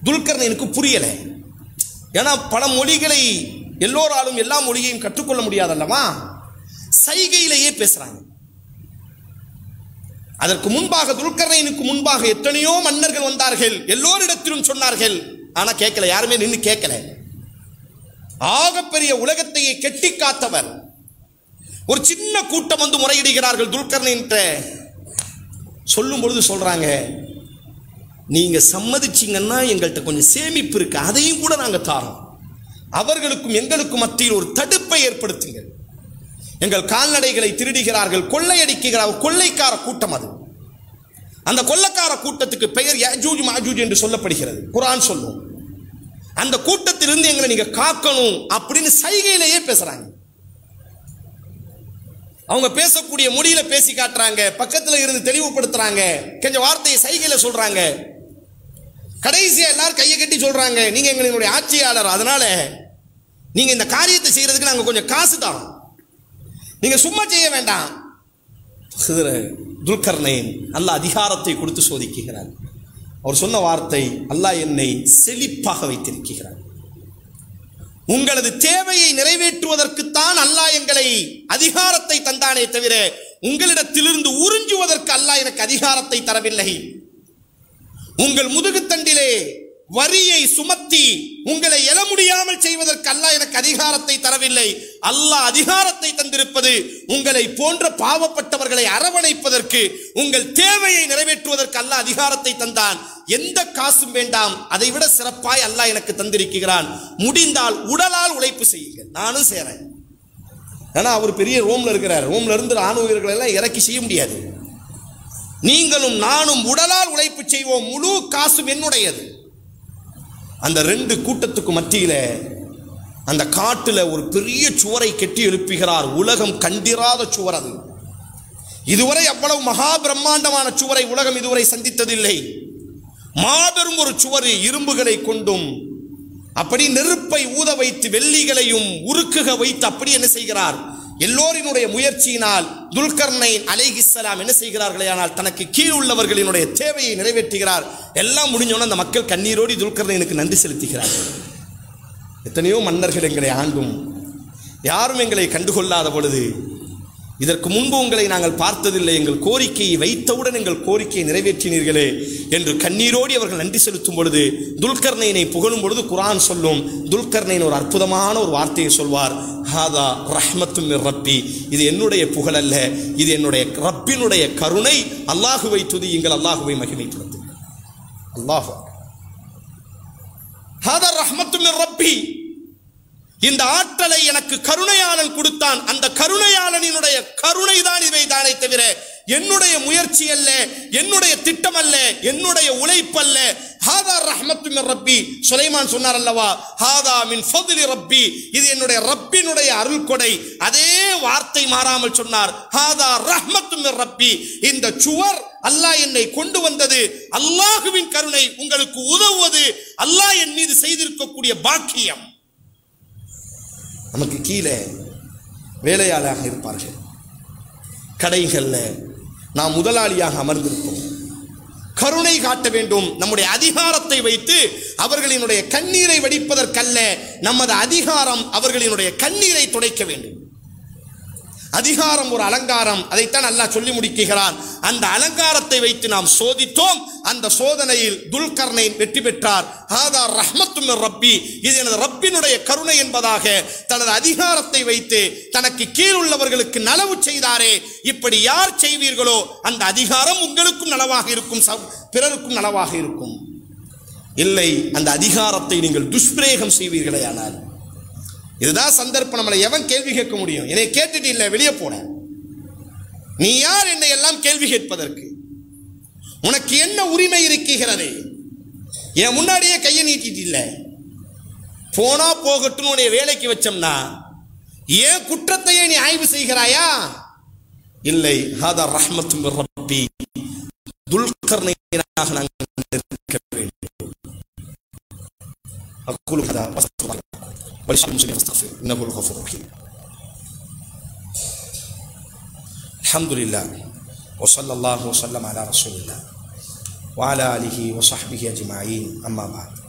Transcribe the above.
துல்கர்ணைனுக்கு புரியலை ஏன்னா பல மொழிகளை எல்லோராலும் எல்லா மொழியையும் கற்றுக்கொள்ள முடியாதல்லவா சைகையிலேயே பேசுறாங்க அதற்கு முன்பாக துல்கர்ணைனுக்கு முன்பாக எத்தனையோ மன்னர்கள் வந்தார்கள் எல்லோரிடத்திலும் சொன்னார்கள் ஆனா கேட்கல யாருமே நின்று கேட்கல ஆகப்பெரிய உலகத்தையே கெட்டி காத்தவர் ஒரு சின்ன கூட்டம் வந்து முறையிடுகிறார்கள் துல்கர்ணின்ற சொல்லும் பொழுது சொல்றாங்க நீங்க சம்மதிச்சீங்கன்னா எங்கள்கிட்ட கொஞ்சம் சேமிப்பு இருக்கு அதையும் கூட நாங்க தாரோம் அவர்களுக்கும் எங்களுக்கும் மத்தியில் ஒரு தடுப்பை ஏற்படுத்துங்கள் எங்கள் கால்நடைகளை திருடுகிறார்கள் கொள்ளையடிக்கிறார்கள் கொள்ளைக்கார கூட்டம் அது அந்த கொள்ளைக்கார கூட்டத்துக்கு பெயர் யஜூஜ் மாஜூஜ் என்று சொல்லப்படுகிறது குரான் சொல்லும் அந்த கூட்டத்திலிருந்து எங்களை நீங்க காக்கணும் அப்படின்னு சைகையிலேயே பேசுறாங்க அவங்க பேசக்கூடிய மொழியில பேசி காட்டுறாங்க பக்கத்துல இருந்து தெளிவுபடுத்துறாங்க கொஞ்சம் வார்த்தையை சைகையில சொல்றாங்க கடைசியா எல்லாரும் கையை கட்டி சொல்றாங்க நீங்க எங்களுடைய ஆட்சியாளர் அதனால நீங்க இந்த காரியத்தை செய்யறதுக்கு நாங்க கொஞ்சம் காசு தரோம் நீங்க சும்மா செய்ய வேண்டாம் துல்கர்ணைன் அல்லாஹ் அதிகாரத்தை கொடுத்து சோதிக்கிறார் அவர் சொன்ன வார்த்தை அல்லாஹ் என்னை செழிப்பாக வைத்திருக்கிறார் உங்களது தேவையை நிறைவேற்றுவதற்குத்தான் அல்லாஹ் எங்களை அதிகாரத்தை தந்தானே தவிர உங்களிடத்திலிருந்து உறிஞ்சுவதற்கு அல்லாஹ் எனக்கு அதிகாரத்தை தரவில்லை உங்கள் முதுகுத்தண்டிலே வரியை சுமத்தி உங்களை எழ முடியாமல் செய்வதற்கு அல்லாஹ் எனக்கு அதிகாரத்தை தரவில்லை அல்லாஹ் அதிகாரத்தை தந்திருப்பது உங்களை போன்ற பாவப்பட்டவர்களை அரவணைப்பதற்கு உங்கள் தேவையை நிறைவேற்றுவதற்கு அல்லாஹ் அதிகாரத்தை தந்தான் எந்த காசும் வேண்டாம் அதை விட சிறப்பாய் அல்லாஹ் எனக்கு தந்திருக்கிறான் முடிந்தால் உடலால் உழைப்பு செய்யுங்கள் நானும் சேரேன் ஏன்னா அவர் பெரிய ரோம்ல இருக்கிறார் ரோம்ல இருந்து ராணுவ வீரர்களை எல்லாம் இறக்கி செய்ய முடியாது நீங்களும் நானும் உடலால் உழைப்பு செய்வோம் முழு காசும் என்னுடையது அந்த ரெண்டு கூட்டத்துக்கு மத்தியில அந்த காட்டுல ஒரு பெரிய சுவரை கெட்டி எழுப்புகிறார் உலகம் கண்டிராத சுவர் அது இதுவரை அவ்வளவு மகா பிரம்மாண்டமான சுவரை உலகம் இதுவரை சந்தித்ததில்லை மாபெரும் ஒரு சுவர் இரும்புகளை கொண்டும் அப்படி நெருப்பை ஊத வைத்து வெள்ளிகளையும் உருக்குக வைத்து அப்படி என்ன செய்கிறார் எல்லோரினுடைய முயற்சியினால் துல்கர்னை அலைகிஸ்லாம் என்ன செய்கிறார்களே ஆனால் தனக்கு கீழ் உள்ளவர்களினுடைய தேவையை நிறைவேற்றுகிறார் எல்லாம் முடிஞ்சோன்னு அந்த மக்கள் கண்ணீரோடி துல்கர்ணைனுக்கு நன்றி செலுத்துகிறார்கள் எத்தனையோ மன்னர்கள் எங்களை ஆண்டும் யாரும் எங்களை கண்டுகொள்ளாத பொழுது இதற்கு முன்பு உங்களை நாங்கள் பார்த்ததில்லை எங்கள் கோரிக்கையை வைத்தவுடன் எங்கள் கோரிக்கையை நிறைவேற்றினீர்களே என்று கண்ணீரோடி அவர்கள் நன்றி செலுத்தும் பொழுது துல்கர்ணைனை புகழும் பொழுது குரான் சொல்லும் துல்கர்ணைன் ஒரு அற்புதமான ஒரு வார்த்தையை சொல்வார் ஹாதா ரஹ்மத்தும் ரப்பி இது என்னுடைய புகழ் அல்ல இது என்னுடைய ரப்பினுடைய கருணை அல்லாஹுவை துதியுங்கள் அல்லாஹுவை மகிமைப்படுத்து அல்லாஹு ஹாதா ரஹ்மத்தும் ரப்பி இந்த ஆற்றலை எனக்கு கருணையாளன் கொடுத்தான் அந்த கருணையாளனினுடைய கருணை தான் இவை தானே தவிர என்னுடைய முயற்சி அல்ல என்னுடைய திட்டம் அல்ல என்னுடைய உழைப்பு அல்ல ஹாதா ரஹ்மத்து மின் ரப்பி சுலைமான் சொன்னார் அல்லவா ஹாதா மின் ஃபதுலி ரப்பி இது என்னுடைய ரப்பினுடைய அருள் கொடை அதே வார்த்தை மாறாமல் சொன்னார் ஹாதா ரஹ்மத்து மின் ரப்பி இந்த சுவர் அல்லாஹ் என்னை கொண்டு வந்தது அல்லாஹுவின் கருணை உங்களுக்கு உதவுவது அல்லாஹ் என் மீது செய்திருக்கக்கூடிய பாக்கியம் நமக்கு கீழே வேலையாளாக இருப்பார்கள் கடைகளில் நாம் முதலாளியாக அமர்ந்திருப்போம் கருணை காட்ட வேண்டும் நம்முடைய அதிகாரத்தை வைத்து அவர்களினுடைய கண்ணீரை வடிப்பதற்கல்ல நமது அதிகாரம் அவர்களினுடைய கண்ணீரை துடைக்க வேண்டும் அதிகாரம் ஒரு அலங்காரம் அதைத்தான் அல்லாஹ் சொல்லி முடிக்கிறான் அந்த அலங்காரத்தை வைத்து நாம் சோதித்தோம் அந்த சோதனையில் துல்கர்னை வெற்றி பெற்றார் ஹாதா ரஹ்மத்து ரப்பி இது எனது ரப்பினுடைய கருணை என்பதாக தனது அதிகாரத்தை வைத்து தனக்கு கீழுள்ளவர்களுக்கு நலவு செய்தாரே இப்படி யார் செய்வீர்களோ அந்த அதிகாரம் உங்களுக்கும் நலவாக இருக்கும் ச- பிறருக்கும் நலவாக இருக்கும் இல்லை அந்த அதிகாரத்தை நீங்கள் துஷ்பிரயோகம் செய்வீர்களே ஆனால் இதுதான் சந்தர்ப்பம் நம்மளை எவன் கேள்வி கேட்க முடியும் என்னை கேட்டுட்டு இல்லை வெளியே போன நீ யார் என்னை எல்லாம் கேள்வி கேட்பதற்கு உனக்கு என்ன உரிமை இருக்கிறது என் முன்னாடியே கையை நீட்டிட்டு இல்லை போனா போகட்டும் உன்னை வேலைக்கு வச்சோம்னா ஏன் குற்றத்தையே நீ ஆய்வு செய்கிறாயா இல்லை ஹாதா ரஹ்மத்தும் ரப்பி துல்கர்ணையாக நாங்கள் இருக்க வேண்டும் أقول هذا وأستغفر الله ولسائر المسلمين فاستغفر إنه هو الغفور الرحيم الحمد لله وصلى الله وسلم على رسول الله وعلى آله وصحبه أجمعين أما بعد